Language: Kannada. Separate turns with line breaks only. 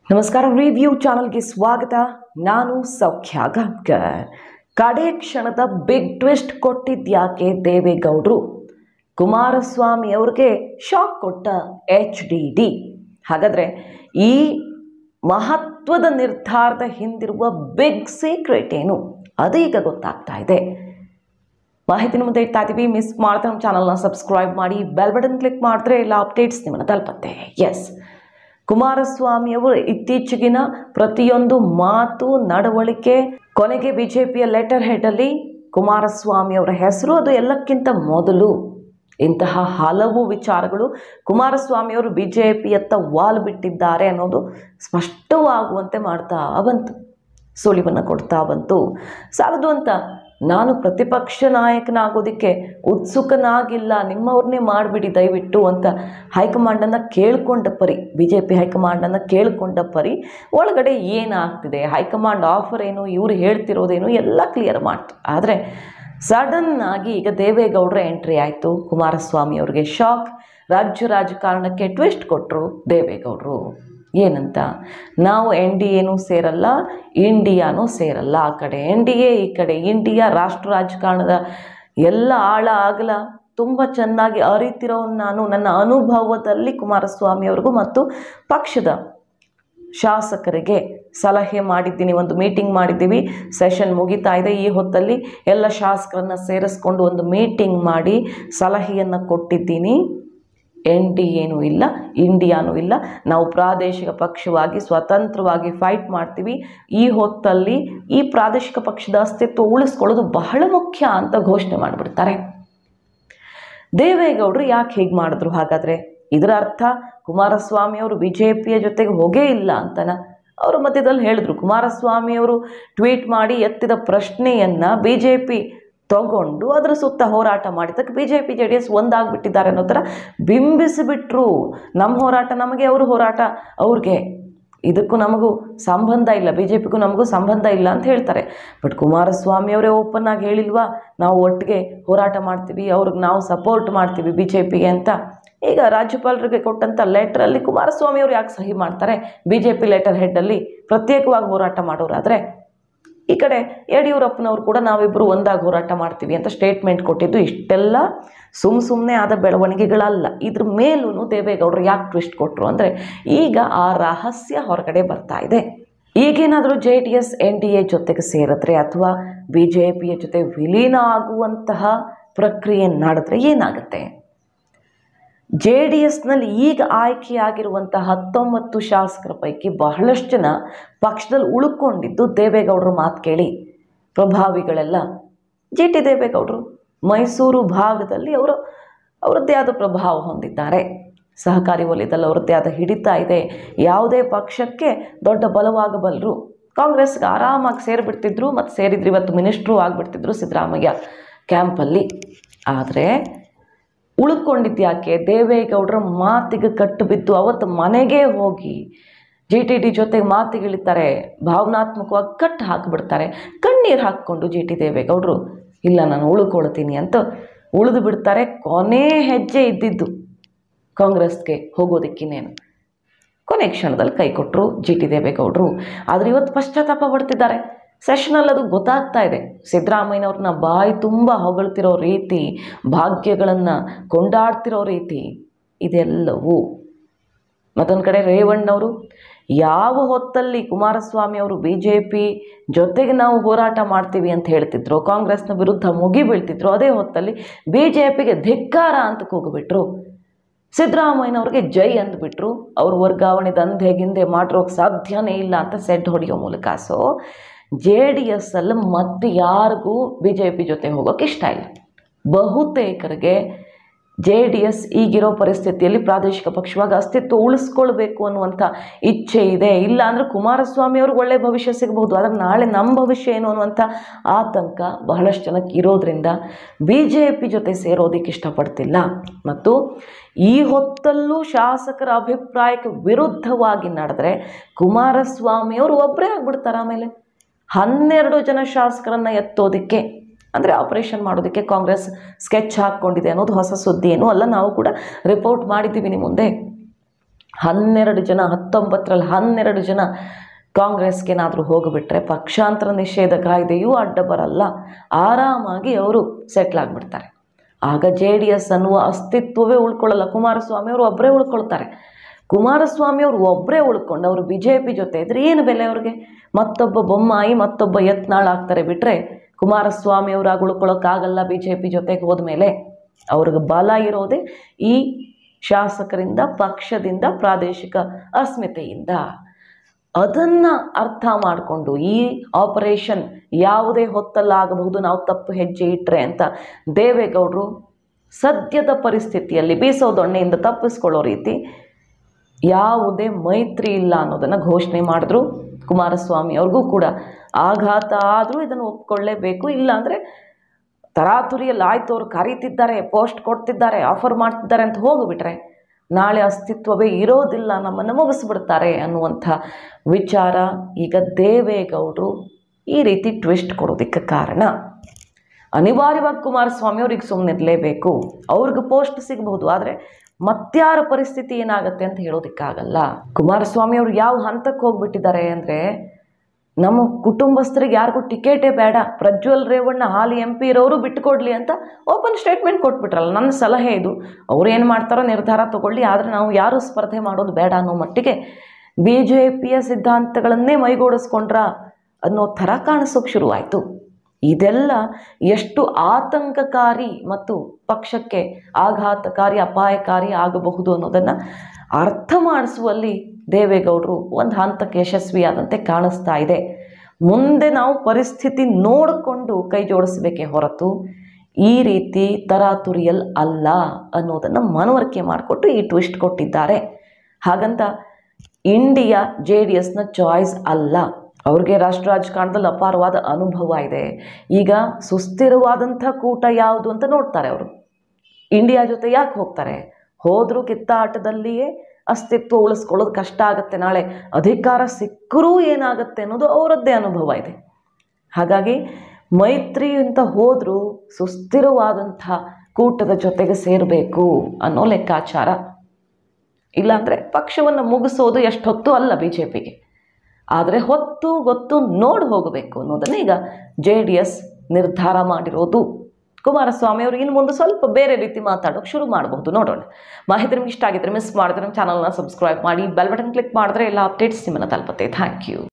ನಮಸ್ಕಾರ ರಿವ್ಯೂ ಚಾನಲ್ಗೆ ಸ್ವಾಗತ ನಾನು ಸೌಖ್ಯ ಗಾಂವ್ಕರ್ ಕಡೆ ಕ್ಷಣದ ಬಿಗ್ ಟ್ವಿಸ್ಟ್ ಕೊಟ್ಟಿದ್ಯಾಕೆ ದೇವೇಗೌಡರು ಕುಮಾರಸ್ವಾಮಿ ಅವ್ರಿಗೆ ಶಾಕ್ ಕೊಟ್ಟ ಎಚ್ ಡಿ ಡಿ ಹಾಗಾದರೆ ಈ ಮಹತ್ವದ ನಿರ್ಧಾರದ ಹಿಂದಿರುವ ಬಿಗ್ ಸೀಕ್ರೆಟ್ ಏನು ಅದೀಗ ಗೊತ್ತಾಗ್ತಾ ಇದೆ ಮಾಹಿತಿನ ಮುಂದೆ ಇಡ್ತಾ ಇದ್ದೀವಿ ಮಿಸ್ ಮಾಡ್ತಾ ನಮ್ಮ ಚಾನಲ್ನ ಸಬ್ಸ್ಕ್ರೈಬ್ ಮಾಡಿ ಬೆಲ್ ಬಟನ್ ಕ್ಲಿಕ್ ಮಾಡಿದ್ರೆ ಎಲ್ಲ ಅಪ್ಡೇಟ್ಸ್ ನಿಮ್ಮನ್ನು ತಲುಪತ್ತೆ ಎಸ್ ಕುಮಾರಸ್ವಾಮಿ ಅವರು ಇತ್ತೀಚೆಗಿನ ಪ್ರತಿಯೊಂದು ಮಾತು ನಡವಳಿಕೆ ಕೊನೆಗೆ ಬಿ ಜೆ ಪಿಯ ಲೆಟರ್ ಹೆಡಲ್ಲಿ ಕುಮಾರಸ್ವಾಮಿ ಅವರ ಹೆಸರು ಅದು ಎಲ್ಲಕ್ಕಿಂತ ಮೊದಲು ಇಂತಹ ಹಲವು ವಿಚಾರಗಳು ಕುಮಾರಸ್ವಾಮಿ ಅವರು ಬಿ ಜೆ ಪಿಯತ್ತ ವಾಲ್ ಬಿಟ್ಟಿದ್ದಾರೆ ಅನ್ನೋದು ಸ್ಪಷ್ಟವಾಗುವಂತೆ ಮಾಡ್ತಾ ಬಂತು ಸುಳಿವನ್ನು ಕೊಡ್ತಾ ಬಂತು ಸಾಲದು ಅಂತ ನಾನು ಪ್ರತಿಪಕ್ಷ ನಾಯಕನಾಗೋದಕ್ಕೆ ಉತ್ಸುಕನಾಗಿಲ್ಲ ನಿಮ್ಮವ್ರನ್ನೇ ಮಾಡಿಬಿಡಿ ದಯವಿಟ್ಟು ಅಂತ ಹೈಕಮಾಂಡನ್ನು ಕೇಳ್ಕೊಂಡ ಪರಿ ಬಿ ಜೆ ಪಿ ಹೈಕಮಾಂಡನ್ನು ಕೇಳ್ಕೊಂಡ ಪರಿ ಒಳಗಡೆ ಏನಾಗ್ತಿದೆ ಹೈಕಮಾಂಡ್ ಆಫರ್ ಏನು ಇವರು ಹೇಳ್ತಿರೋದೇನು ಎಲ್ಲ ಕ್ಲಿಯರ್ ಮಾಡ್ತು ಆದರೆ ಸಡನ್ ಆಗಿ ಈಗ ದೇವೇಗೌಡರ ಎಂಟ್ರಿ ಆಯಿತು ಕುಮಾರಸ್ವಾಮಿ ಅವ್ರಿಗೆ ಶಾಕ್ ರಾಜ್ಯ ರಾಜಕಾರಣಕ್ಕೆ ಟ್ವಿಸ್ಟ್ ಕೊಟ್ಟರು ದೇವೇಗೌಡರು ಏನಂತ ನಾವು ಎನ್ ಡಿ ಎನೂ ಸೇರಲ್ಲ ಇಂಡಿಯಾನೂ ಸೇರಲ್ಲ ಆ ಕಡೆ ಎನ್ ಡಿ ಎ ಈ ಕಡೆ ಇಂಡಿಯಾ ರಾಷ್ಟ್ರ ರಾಜಕಾರಣದ ಎಲ್ಲ ಆಳ ಆಗಲ ತುಂಬ ಚೆನ್ನಾಗಿ ಅರಿತಿರೋನು ನಾನು ನನ್ನ ಅನುಭವದಲ್ಲಿ ಕುಮಾರಸ್ವಾಮಿ ಅವ್ರಿಗೂ ಮತ್ತು ಪಕ್ಷದ ಶಾಸಕರಿಗೆ ಸಲಹೆ ಮಾಡಿದ್ದೀನಿ ಒಂದು ಮೀಟಿಂಗ್ ಮಾಡಿದ್ದೀವಿ ಸೆಷನ್ ಮುಗಿತಾ ಇದೆ ಈ ಹೊತ್ತಲ್ಲಿ ಎಲ್ಲ ಶಾಸಕರನ್ನು ಸೇರಿಸ್ಕೊಂಡು ಒಂದು ಮೀಟಿಂಗ್ ಮಾಡಿ ಸಲಹೆಯನ್ನು ಕೊಟ್ಟಿದ್ದೀನಿ ಎನ್ ಡಿ ಏನೂ ಇಲ್ಲ ಇಂಡಿಯಾನೂ ಇಲ್ಲ ನಾವು ಪ್ರಾದೇಶಿಕ ಪಕ್ಷವಾಗಿ ಸ್ವತಂತ್ರವಾಗಿ ಫೈಟ್ ಮಾಡ್ತೀವಿ ಈ ಹೊತ್ತಲ್ಲಿ ಈ ಪ್ರಾದೇಶಿಕ ಪಕ್ಷದ ಅಸ್ತಿತ್ವ ಉಳಿಸ್ಕೊಳ್ಳೋದು ಬಹಳ ಮುಖ್ಯ ಅಂತ ಘೋಷಣೆ ಮಾಡಿಬಿಡ್ತಾರೆ ದೇವೇಗೌಡರು ಯಾಕೆ ಹೀಗೆ ಮಾಡಿದ್ರು ಹಾಗಾದರೆ ಇದರ ಅರ್ಥ ಕುಮಾರಸ್ವಾಮಿ ಅವರು ಬಿ ಜೆ ಪಿಯ ಜೊತೆಗೆ ಹೋಗೇ ಇಲ್ಲ ಅಂತನ ಅವರು ಮಧ್ಯದಲ್ಲಿ ಹೇಳಿದ್ರು ಕುಮಾರಸ್ವಾಮಿ ಅವರು ಟ್ವೀಟ್ ಮಾಡಿ ಎತ್ತಿದ ಪ್ರಶ್ನೆಯನ್ನು ಬಿ ಜೆ ಪಿ ತಗೊಂಡು ಅದರ ಸುತ್ತ ಹೋರಾಟ ಮಾಡಿದ್ದಕ್ಕೆ B J P J D S ಒಂದಾಗ್ಬಿಟ್ಟಿದ್ದಾರೆ ಅನ್ನೋ ಥರ ಬಿಂಬಿಸಿಬಿಟ್ರು ನಮ್ಮ ಹೋರಾಟ ನಮಗೆ ಅವ್ರ ಹೋರಾಟ ಅವ್ರಿಗೆ ಇದಕ್ಕೂ ನಮಗೂ ಸಂಬಂಧ ಇಲ್ಲ ಬಿ ಜೆ ಪಿಗೂ ನಮಗೂ ಸಂಬಂಧ ಇಲ್ಲ ಅಂತ ಹೇಳ್ತಾರೆ ಬಟ್ ಕುಮಾರಸ್ವಾಮಿ ಅವರೇ ಓಪನ್ ಆಗಿ ಹೇಳಿಲ್ವಾ ನಾವು ಒಟ್ಟಿಗೆ ಹೋರಾಟ ಮಾಡ್ತೀವಿ ಅವ್ರಿಗೆ ನಾವು ಸಪೋರ್ಟ್ ಮಾಡ್ತೀವಿ ಬಿ ಜೆ ಪಿಗೆ ಅಂತ ಈಗ ರಾಜ್ಯಪಾಲರಿಗೆ ಕೊಟ್ಟಂಥ ಲೆಟ್ರಲ್ಲಿ ಕುಮಾರಸ್ವಾಮಿ ಅವರು ಯಾಕೆ ಸಹಿ ಮಾಡ್ತಾರೆ ಬಿ ಜೆ ಪಿ ಲೆಟರ್ ಹೆಡ್ಡಲ್ಲಿ ಪ್ರತ್ಯೇಕವಾಗಿ ಹೋರಾಟ ಮಾಡೋರಾದರೆ ಈ ಕಡೆ ಯಡಿಯೂರಪ್ಪನವರು ಕೂಡ ನಾವಿಬ್ಬರು ಒಂದಾಗಿ ಹೋರಾಟ ಮಾಡ್ತೀವಿ ಅಂತ ಸ್ಟೇಟ್ಮೆಂಟ್ ಕೊಟ್ಟಿದ್ದು ಇಷ್ಟೆಲ್ಲ ಸುಮ್ಮ ಸುಮ್ಮನೆ ಆದ ಬೆಳವಣಿಗೆಗಳಲ್ಲ ಇದ್ರ ಮೇಲೂ ದೇವೇಗೌಡರು ಯಾಕೆ ಟ್ವಿಸ್ಟ್ ಕೊಟ್ಟರು ಅಂದರೆ ಈಗ ಆ ರಹಸ್ಯ ಹೊರಗಡೆ ಬರ್ತಾ ಇದೆ ಈಗೇನಾದರೂ J D S N D A ಜೊತೆಗೆ ಸೇರಿದ್ರೆ ಅಥವಾ ಬಿ ಜೆ ಪಿಯ ಜೊತೆ ವಿಲೀನ ಆಗುವಂತಹ ಪ್ರಕ್ರಿಯೆ ನಡೆದ್ರೆ ಏನಾಗುತ್ತೆ ಜೆ ಡಿ ಎಸ್ನಲ್ಲಿ ಈಗ ಆಯ್ಕೆಯಾಗಿರುವಂಥ ಹತ್ತೊಂಬತ್ತು ಶಾಸಕರ ಪೈಕಿ ಬಹಳಷ್ಟು ಜನ ಪಕ್ಷದಲ್ಲಿ ಉಳ್ಕೊಂಡಿದ್ದು ದೇವೇಗೌಡರು ಮಾತು ಕೇಳಿ ಪ್ರಭಾವಿಗಳೆಲ್ಲ ಜಿ ಟಿ ದೇವೇಗೌಡರು ಮೈಸೂರು ಭಾಗದಲ್ಲಿ ಅವರು ಅವರದ್ದೇ ಆದ ಪ್ರಭಾವ ಹೊಂದಿದ್ದಾರೆ ಸಹಕಾರಿ ವಲಯದಲ್ಲಿ ಅವರದ್ದೇ ಆದ ಹಿಡಿತ ಇದೆ ಯಾವುದೇ ಪಕ್ಷಕ್ಕೆ ದೊಡ್ಡ ಬಲವಾಗಬಲ್ಲರು ಕಾಂಗ್ರೆಸ್ಗೆ ಆರಾಮಾಗಿ ಸೇರಿಬಿಡ್ತಿದ್ರು ಮತ್ತು ಸೇರಿದ್ರು ಇವತ್ತು ಮಿನಿಸ್ಟ್ರು ಆಗಿಬಿಡ್ತಿದ್ರು ಸಿದ್ದರಾಮಯ್ಯ ಕ್ಯಾಂಪಲ್ಲಿ ಆದರೆ ಉಳ್ಕೊಂಡಿದ್ಯಾಕೆ ದೇವೇಗೌಡರ ಮಾತಿಗೆ ಕಟ್ಟು ಬಿದ್ದು ಅವತ್ತು ಮನೆಗೆ ಹೋಗಿ ಜಿ ಟಿ ಡಿ ಜೊತೆಗೆ ಮಾತಿಗಿಳಿತಾರೆ ಭಾವನಾತ್ಮಕವಾಗಿ ಕಟ್ಟು ಹಾಕಿಬಿಡ್ತಾರೆ ಕಣ್ಣೀರು ಹಾಕ್ಕೊಂಡು ಜಿ ಟಿ ದೇವೇಗೌಡರು ಇಲ್ಲ ನಾನು ಉಳ್ಕೊಳ್ತೀನಿ ಅಂತ ಉಳಿದು ಬಿಡ್ತಾರೆ ಕೊನೆ ಹೆಜ್ಜೆ ಇದ್ದಿದ್ದು ಕಾಂಗ್ರೆಸ್ಗೆ ಹೋಗೋದಕ್ಕಿನ್ನೇನು ಕೊನೆ ಕ್ಷಣದಲ್ಲಿ ಕೈ ಕೊಟ್ಟರು ಜಿ ಟಿ ದೇವೇಗೌಡರು ಆದರೆ ಇವತ್ತು ಪಶ್ಚಾತ್ತಾಪ ಪಡ್ತಿದ್ದಾರೆ ಸೆಷನಲ್ಲಿ ಅದು ಗೊತ್ತಾಗ್ತಾ ಇದೆ ಸಿದ್ದರಾಮಯ್ಯನವ್ರನ್ನ ಬಾಯಿ ತುಂಬ ಹೊಗಳ್ತಿರೋ ರೀತಿ ಭಾಗ್ಯಗಳನ್ನು ಕೊಂಡಾಡ್ತಿರೋ ರೀತಿ ಇದೆಲ್ಲವೂ ಮತ್ತೊಂದು ಕಡೆ ರೇವಣ್ಣವರು ಯಾವ ಹೊತ್ತಲ್ಲಿ ಕುಮಾರಸ್ವಾಮಿ ಅವರು ಬಿ ಜೆ ಪಿ ಜೊತೆಗೆ ನಾವು ಹೋರಾಟ ಮಾಡ್ತೀವಿ ಅಂತ ಹೇಳ್ತಿದ್ರು ಕಾಂಗ್ರೆಸ್ನ ವಿರುದ್ಧ ಮುಗಿ ಬೀಳ್ತಿದ್ರು ಅದೇ ಹೊತ್ತಲ್ಲಿ ಬಿ ಜೆ ಪಿಗೆ ಧಿಕ್ಕಾರ ಅಂತ ಕೂಗಿಬಿಟ್ರು ಸಿದ್ದರಾಮಯ್ಯನವ್ರಿಗೆ ಜೈ ಅಂದ್ಬಿಟ್ರು ಅವ್ರ ವರ್ಗಾವಣೆ ದಂಧೆ ಗಿಂದೆ ಮಾಡಿರೋಕೆ ಸಾಧ್ಯನೇ ಇಲ್ಲ ಅಂತ ಸೆಡ್ ಹೊಡೆಯೋ ಮೂಲಕ ಸೊ ಜೆ ಡಿ ಎಸ್ ಅಲ್ಲಿ ಮತ್ತೆ ಯಾರಿಗೂ ಬಿ ಜೆ ಪಿ ಜೊತೆ ಹೋಗೋಕೆ ಇಷ್ಟ ಇಲ್ಲ ಬಹುತೇಕರಿಗೆ ಜೆ ಡಿ ಎಸ್ ಈಗಿರೋ ಪರಿಸ್ಥಿತಿಯಲ್ಲಿ ಪ್ರಾದೇಶಿಕ ಪಕ್ಷವಾಗಿ ಅಸ್ತಿತ್ವ ಉಳಿಸ್ಕೊಳ್ಬೇಕು ಅನ್ನುವಂಥ ಇಚ್ಛೆ ಇದೆ ಇಲ್ಲ ಅಂದರೆ ಕುಮಾರಸ್ವಾಮಿ ಅವ್ರಿಗೆ ಒಳ್ಳೆಯ ಭವಿಷ್ಯ ಸಿಗಬಹುದು ಆದರೆ ನಾಳೆ ನಮ್ಮ ಭವಿಷ್ಯ ಏನು ಅನ್ನುವಂಥ ಆತಂಕ ಬಹಳಷ್ಟು ಜನಕ್ಕೆ ಇರೋದ್ರಿಂದ ಬಿ ಜೆ ಪಿ ಜೊತೆ ಸೇರೋದಕ್ಕೆ ಇಷ್ಟಪಡ್ತಿಲ್ಲ ಮತ್ತು ಈ ಹೊತ್ತಲ್ಲೂ ಶಾಸಕರ ಅಭಿಪ್ರಾಯಕ್ಕೆ ವಿರುದ್ಧವಾಗಿ ನಡೆದ್ರೆ ಕುಮಾರಸ್ವಾಮಿಯವರು ಒಬ್ಬರೇ ಆಗ್ಬಿಡ್ತಾರೆ ಆಮೇಲೆ ಹನ್ನೆರಡು ಜನ ಶಾಸಕರನ್ನು ಎತ್ತೋದಕ್ಕೆ ಅಂದರೆ ಆಪರೇಷನ್ ಮಾಡೋದಕ್ಕೆ ಕಾಂಗ್ರೆಸ್ ಸ್ಕೆಚ್ ಹಾಕ್ಕೊಂಡಿದೆ ಅನ್ನೋದು ಹೊಸ ಸುದ್ದಿ ಏನೂ ಅಲ್ಲ ನಾವು ಕೂಡ ರಿಪೋರ್ಟ್ ಮಾಡಿದ್ದೀವಿ ನಿಮ್ಮ ಮುಂದೆ ಹನ್ನೆರಡು ಜನ ಹತ್ತೊಂಬತ್ತರಲ್ಲಿ ಹನ್ನೆರಡು ಜನ ಕಾಂಗ್ರೆಸ್ಗೇನಾದರೂ ಹೋಗಿಬಿಟ್ರೆ ಪಕ್ಷಾಂತರ ನಿಷೇಧ ಕಾಯ್ದೆಯೂ ಅಡ್ಡ ಬರಲ್ಲ ಆರಾಮಾಗಿ ಅವರು ಸೆಟ್ಲ್ ಆಗಿಬಿಡ್ತಾರೆ ಆಗ ಜೆ ಡಿ ಎಸ್ ಅನ್ನುವ ಅಸ್ತಿತ್ವವೇ ಉಳ್ಕೊಳ್ಳಲ್ಲ ಕುಮಾರಸ್ವಾಮಿ ಅವರು ಒಬ್ಬರೇ ಉಳ್ಕೊಳ್ತಾರೆ ಕುಮಾರಸ್ವಾಮಿ ಅವರು ಒಬ್ಬರೇ ಉಳ್ಕೊಂಡು ಅವರು ಬಿ ಜೆ ಪಿ ಜೊತೆ ಇದ್ರೆ ಏನು ಬೆಲೆ ಅವ್ರಿಗೆ ಮತ್ತೊಬ್ಬ ಬೊಮ್ಮಾಯಿ ಮತ್ತೊಬ್ಬ ಯತ್ನಾಳ್ ಆಗ್ತಾರೆ ಬಿಟ್ಟರೆ ಕುಮಾರಸ್ವಾಮಿ ಅವರಾಗಿ ಉಳ್ಕೊಳ್ಳೋಕ್ಕಾಗಲ್ಲ ಬಿ ಜೆ ಪಿ ಜೊತೆಗೆ ಹೋದ್ಮೇಲೆ ಅವ್ರಿಗೆ ಬಲ ಇರೋದೇ ಈ ಶಾಸಕರಿಂದ ಪಕ್ಷದಿಂದ ಪ್ರಾದೇಶಿಕ ಅಸ್ಮಿತೆಯಿಂದ ಅದನ್ನು ಅರ್ಥ ಮಾಡಿಕೊಂಡು ಈ ಆಪರೇಷನ್ ಯಾವುದೇ ಹೊತ್ತಲ್ಲಾಗಬಹುದು ನಾವು ತಪ್ಪು ಹೆಜ್ಜೆ ಇಟ್ಟರೆ ಅಂತ ದೇವೇಗೌಡರು ಸದ್ಯದ ಪರಿಸ್ಥಿತಿಯಲ್ಲಿ ಬೀಸೋ ದೊಣ್ಣೆಯಿಂದ ತಪ್ಪಿಸ್ಕೊಳ್ಳೋ ರೀತಿ ಯಾವುದೇ ಮೈತ್ರಿ ಇಲ್ಲ ಅನ್ನೋದನ್ನು ಘೋಷಣೆ ಮಾಡಿದ್ರು ಕುಮಾರಸ್ವಾಮಿ ಅವ್ರಿಗೂ ಕೂಡ ಆಘಾತ ಆದರೂ ಇದನ್ನು ಒಪ್ಕೊಳ್ಳೇಬೇಕು ಇಲ್ಲಾಂದರೆ ತರಾತುರಿಯಲ್ಲಿ ಆಯ್ತು ಅವ್ರು ಕರೀತಿದ್ದಾರೆ ಪೋಸ್ಟ್ ಕೊಡ್ತಿದ್ದಾರೆ ಆಫರ್ ಮಾಡ್ತಿದ್ದಾರೆ ಅಂತ ಹೋಗಿಬಿಟ್ರೆ ನಾಳೆ ಅಸ್ತಿತ್ವವೇ ಇರೋದಿಲ್ಲ ನಮ್ಮನ್ನು ಮುಗಿಸ್ಬಿಡ್ತಾರೆ ಅನ್ನುವಂಥ ವಿಚಾರ ಈಗ ದೇವೇಗೌಡರು ಈ ರೀತಿ ಟ್ವಿಸ್ಟ್ ಕೊಡೋದಕ್ಕೆ ಕಾರಣ ಅನಿವಾರ್ಯವಾಗಿ ಕುಮಾರಸ್ವಾಮಿ ಅವ್ರಿಗೆ ಸುಮ್ಮನಿರಲೇಬೇಕು ಅವ್ರಿಗೆ ಪೋಸ್ಟ್ ಸಿಗಬಹುದು ಆದರೆ ಮತ್ಯಾರ ಪರಿಸ್ಥಿತಿ ಏನಾಗುತ್ತೆ ಅಂತ ಹೇಳೋದಕ್ಕಾಗಲ್ಲ ಕುಮಾರಸ್ವಾಮಿ ಅವರು ಯಾವ ಹಂತಕ್ಕೆ ಹೋಗ್ಬಿಟ್ಟಿದ್ದಾರೆ ಅಂದರೆ ನಮ್ಮ ಕುಟುಂಬಸ್ಥರಿಗೆ ಯಾರಿಗೂ ಟಿಕೆಟೇ ಬೇಡ ಪ್ರಜ್ವಲ್ ರೇವಣ್ಣ ಹಾಲಿ ಎಂ ಪಿ ಇರೋರು ಬಿಟ್ಟುಕೊಡ್ಲಿ ಅಂತ ಓಪನ್ ಸ್ಟೇಟ್ಮೆಂಟ್ ಕೊಟ್ಬಿಟ್ರಲ್ಲ ನನ್ನ ಸಲಹೆ ಇದು ಅವ್ರು ಏನು ಮಾಡ್ತಾರೋ ನಿರ್ಧಾರ ತಗೊಳ್ಳಿ ಆದರೆ ನಾವು ಯಾರೂ ಸ್ಪರ್ಧೆ ಮಾಡೋದು ಬೇಡ ಅನ್ನೋ ಮಟ್ಟಿಗೆ ಬಿ ಜೆ ಪಿಯ ಸಿದ್ಧಾಂತಗಳನ್ನೇ ಮೈಗೂಡಿಸ್ಕೊಂಡ್ರ ಅನ್ನೋ ಥರ ಕಾಣಿಸೋಕೆ ಶುರುವಾಯಿತು ಇದೆಲ್ಲ ಎಷ್ಟು ಆತಂಕಕಾರಿ ಮತ್ತು ಪಕ್ಷಕ್ಕೆ ಆಘಾತಕಾರಿ ಅಪಾಯಕಾರಿ ಆಗಬಹುದು ಅನ್ನೋದನ್ನು ಅರ್ಥ ಮಾಡಿಸುವಲ್ಲಿ ದೇವೇಗೌಡರು ಒಂದು ಹಂತಕ್ಕೆ ಯಶಸ್ವಿಯಾದಂತೆ ಕಾಣಿಸ್ತಾ ಇದೆ ಮುಂದೆ ನಾವು ಪರಿಸ್ಥಿತಿ ನೋಡಿಕೊಂಡು ಕೈ ಜೋಡಿಸಬೇಕೇ ಹೊರತು ಈ ರೀತಿ ತರಾತುರಿಯಲ್ ಅಲ್ಲ ಅನ್ನೋದನ್ನು ಮನವರಿಕೆ ಮಾಡಿಕೊಟ್ಟು ಈ ಟ್ವಿಸ್ಟ್ ಕೊಟ್ಟಿದ್ದಾರೆ ಹಾಗಂತ ಇಂಡಿಯಾ ಜೆ ಡಿ ಎಸ್ನ ಚಾಯ್ಸ್ ಅಲ್ಲ ಅವ್ರಿಗೆ ರಾಷ್ಟ್ರ ರಾಜಕಾರಣದಲ್ಲಿ ಅಪಾರವಾದ ಅನುಭವ ಇದೆ ಈಗ ಸುಸ್ಥಿರವಾದಂಥ ಕೂಟ ಯಾವುದು ಅಂತ ನೋಡ್ತಾರೆ ಅವರು ಇಂಡಿಯಾ ಜೊತೆ ಯಾಕೆ ಹೋಗ್ತಾರೆ ಹೋದರೂ ಕಿತ್ತಾಟದಲ್ಲಿಯೇ ಅಸ್ತಿತ್ವ ಉಳಿಸ್ಕೊಳ್ಳೋದು ಕಷ್ಟ ಆಗುತ್ತೆ ನಾಳೆ ಅಧಿಕಾರ ಸಿಕ್ಕರೂ ಏನಾಗುತ್ತೆ ಅನ್ನೋದು ಅವರದ್ದೇ ಅನುಭವ ಇದೆ ಹಾಗಾಗಿ ಮೈತ್ರಿ ಅಂತ ಹೋದರೂ ಸುಸ್ಥಿರವಾದಂಥ ಕೂಟದ ಜೊತೆಗೆ ಸೇರಬೇಕು ಅನ್ನೋ ಲೆಕ್ಕಾಚಾರ ಇಲ್ಲಾಂದರೆ ಪಕ್ಷವನ್ನು ಮುಗಿಸೋದು ಎಷ್ಟು ಹೊತ್ತು ಅಲ್ಲ ಬಿ ಜೆ ಪಿಗೆ ಆದರೆ ಹೊತ್ತು ಗೊತ್ತು ನೋಡಿ ಹೋಗಬೇಕು ಅನ್ನೋದನ್ನು ಈಗ ಜೆ ಡಿ ಎಸ್ ನಿರ್ಧಾರ ಮಾಡಿರೋದು ಕುಮಾರಸ್ವಾಮಿ ಅವರು ಇನ್ನು ಮುಂದೆ ಸ್ವಲ್ಪ ಬೇರೆ ರೀತಿ ಮಾತಾಡೋಕೆ ಶುರು ಮಾಡಬಹುದು ನೋಡೋಣ ಮಾಹಿತಿ ನಿಮ್ಗೆ ಇಷ್ಟ ಆಗಿದ್ರೆ ಮಿಸ್ ಮಾಡಿದ್ರೆ ನಮ್ಮ ಚಾನಲ್ನ ಸಬ್ಸ್ಕ್ರೈಬ್ ಮಾಡಿ ಬೆಲ್ ಬಟನ್ ಕ್ಲಿಕ್ ಮಾಡಿದ್ರೆ ಎಲ್ಲ ಅಪ್ಡೇಟ್ಸ್ ನಿಮ್ಮನ್ನು ತಲುಪುತ್ತೆ ಥ್ಯಾಂಕ್ ಯು